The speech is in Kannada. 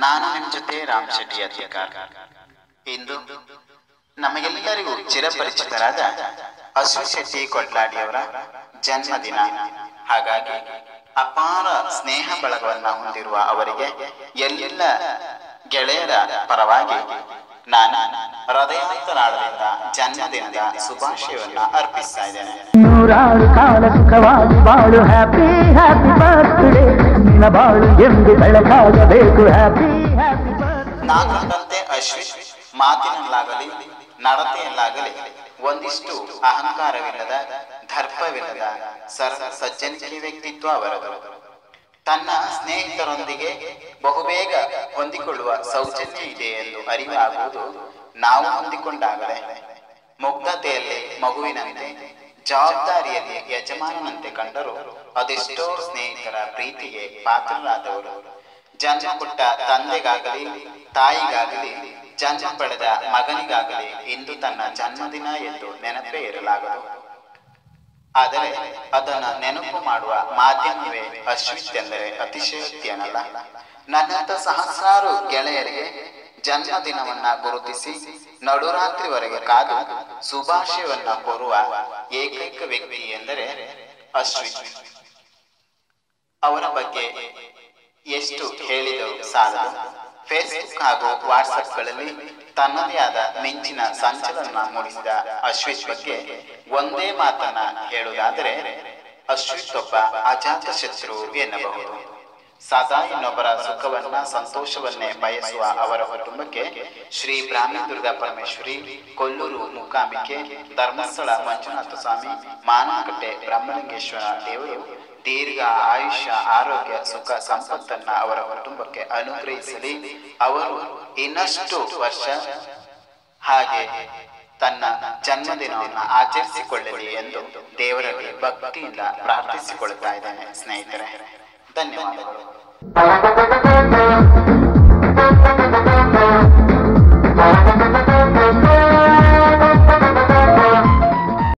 ನಾನು ನಿಮ್ಮ ಜೊತೆ ರಾಮ್ ಶೆಟ್ಟಿ ಅಧಿಕಾರ ಇಂದು ನಮಗೆಲ್ಲರಿಗೂ ಚಿರಪರಿಚಿತರಾದ ಅಶ್ವಿನ್ ಶೆಟ್ಟಿ ಕೊಟ್ಲಾಡಿಯವರ ಜನ್ಮದಿನ ಹಾಗಾಗಿ ಅಪಾರ ಸ್ನೇಹ ಬಳಗವನ್ನ ಹೊಂದಿರುವ ಅವರಿಗೆ ಎಲ್ಲ ಗೆಳೆಯರ ಪರವಾಗಿ ನಾನು ಹೃದಯಾಂತರಾಳದಿಂದ ಜನ್ಮದಿನದ ಶುಭಾಶಯವನ್ನ ಅರ್ಪಿಸ್ತಾ ಇದ್ದೇನೆ ನೂರಾರು ಕಾಲ ಸುಖವಾಗಿ ಬಾಳು ಹ್ಯಾಪಿ ಹ್ಯಾಪಿ ಬರ್ತ್ಡೇ ನಿನ್ನ ಬಾಳು ಎಂದು ಬೆಳಕಾಗಬೇಕು ಹ್ಯಾಪಿ ಹ್ಯಾಪಿ ಬರ್ತ್ಡೇ ನಾಗರಂತೆ ಅಶ್ವಿನ್ ಮಾತಿನಲ್ಲಾಗಲಿ ನಡತೆಯಲ್ಲಾಗಲಿ ಒಂದಿಷ್ಟು ಅಹಂಕಾರವಿಲ್ಲದ ದರ್ಪವಿಲ್ಲದ ಸರಳ ಸಜ್ಜನಿಕೆ ವ್ಯಕ್ತಿತ್ವ ಅವರದು ತನ್ನ ಸ್ನೇಹಿತರೊಂದಿಗೆ ಬಹುಬೇಗ ಹೊಂದಿಕೊಳ್ಳುವ ಸೌಜನ್ಯ ಇದೆ ಎಂದು ಅರಿವಾಗುವುದು ನಾವು ಹೊಂದಿಕೊಂಡಾಗಲೇ ಮುಗ್ಧತೆಯಲ್ಲಿ ಮಗುವಿನಂತೆ ಜವಾಬ್ದಾರಿಯಲ್ಲಿ ಯಜಮಾನನಂತೆ ಕಂಡರೂ ಅದೆಷ್ಟೋ ಸ್ನೇಹಿತರ ಪ್ರೀತಿಗೆ ಪಾತ್ರರಾದವರು ಜನ್ಮ ಕೊಟ್ಟ ತಂದೆಗಾಗಲಿ ತಾಯಿಗಾಗಲಿ ಜನ್ಮ ಪಡೆದ ಮಗನಿಗಾಗಲಿ ಇಂದು ತನ್ನ ಜನ್ಮದಿನ ಎಂದು ನೆನಪೇ ಇರಲಾಗದು ಆದರೆ ಅದನ್ನು ನೆನಪು ಮಾಡುವ ಮಾಧ್ಯಮವೇ ಅಶ್ವಿತ್ ಎಂದರೆ ಅತಿಶಯೋಕ್ತಿ ಅನ್ನಲ್ಲ ನನ್ನಂತ ಸಹಸ್ರಾರು ಗೆಳೆಯರಿಗೆ ಜನ್ಮದಿನವನ್ನ ಗುರುತಿಸಿ ನಡುರಾತ್ರಿವರೆಗೆ ಕಾದು ಶುಭಾಶಯವನ್ನ ಕೋರುವ ಏಕೈಕ ವ್ಯಕ್ತಿ ಎಂದರೆ ಅಶ್ವಿತ್ ಅವರ ಬಗ್ಗೆ ಎಷ್ಟು ಹೇಳಿದರು ಸಾಲದು ಫೇಸ್ಬುಕ್ ಹಾಗೂ ವಾಟ್ಸಪ್ಗಳಲ್ಲಿ ತನ್ನದೇ ಆದ ಮಿಂಚಿನ ಸಂಚಲನ ಮೂಡಿಸಿದ ಅಶ್ವಿತ್ ಬಗ್ಗೆ ಒಂದೇ ಮಾತನ್ನ ಹೇಳುವುದಾದರೆ ಅಶ್ವಿತ್ ಒಬ್ಬ ಅಜಾತ ಶತ್ರು ಎನ್ನಬಹುದು ಸದಾ ಇನ್ನೊಬ್ಬರ ಸುಖವನ್ನ ಸಂತೋಷವನ್ನೇ ಬಯಸುವ ಅವರ ಕುಟುಂಬಕ್ಕೆ ಶ್ರೀ ಬ್ರಾಹ್ಮಿ ದುರ್ಗಾ ಪರಮೇಶ್ವರಿ ಕೊಲ್ಲೂರು ಮೂಕಾಂಬಿಕೆ ಧರ್ಮಸ್ಥಳ ಮಂಜುನಾಥ ಸ್ವಾಮಿ ಮಾನಕಟ್ಟೆ ಬ್ರಹ್ಮಲಿಂಗೇಶ್ವರ ದೇವರು ದೀರ್ಘ ಆಯುಷ್ಯ ಆರೋಗ್ಯ ಸುಖ ಸಂಪತ್ತನ್ನ ಅವರ ಕುಟುಂಬಕ್ಕೆ ಅನುಗ್ರಹಿಸಲಿ ಅವರು ಇನ್ನಷ್ಟು ವರ್ಷ ಹಾಗೆ ತನ್ನ ಜನ್ಮದಿನವನ್ನು ಆಚರಿಸಿಕೊಳ್ಳಲಿ ಎಂದು ದೇವರಲ್ಲಿ ಭಕ್ತಿಯಿಂದ ಪ್ರಾರ್ಥಿಸಿಕೊಳ್ಳುತ್ತಾ ಇದ್ದೇನೆ ಸ್ನೇಹಿತರೆ ಧನ್ಯವಾದಗಳು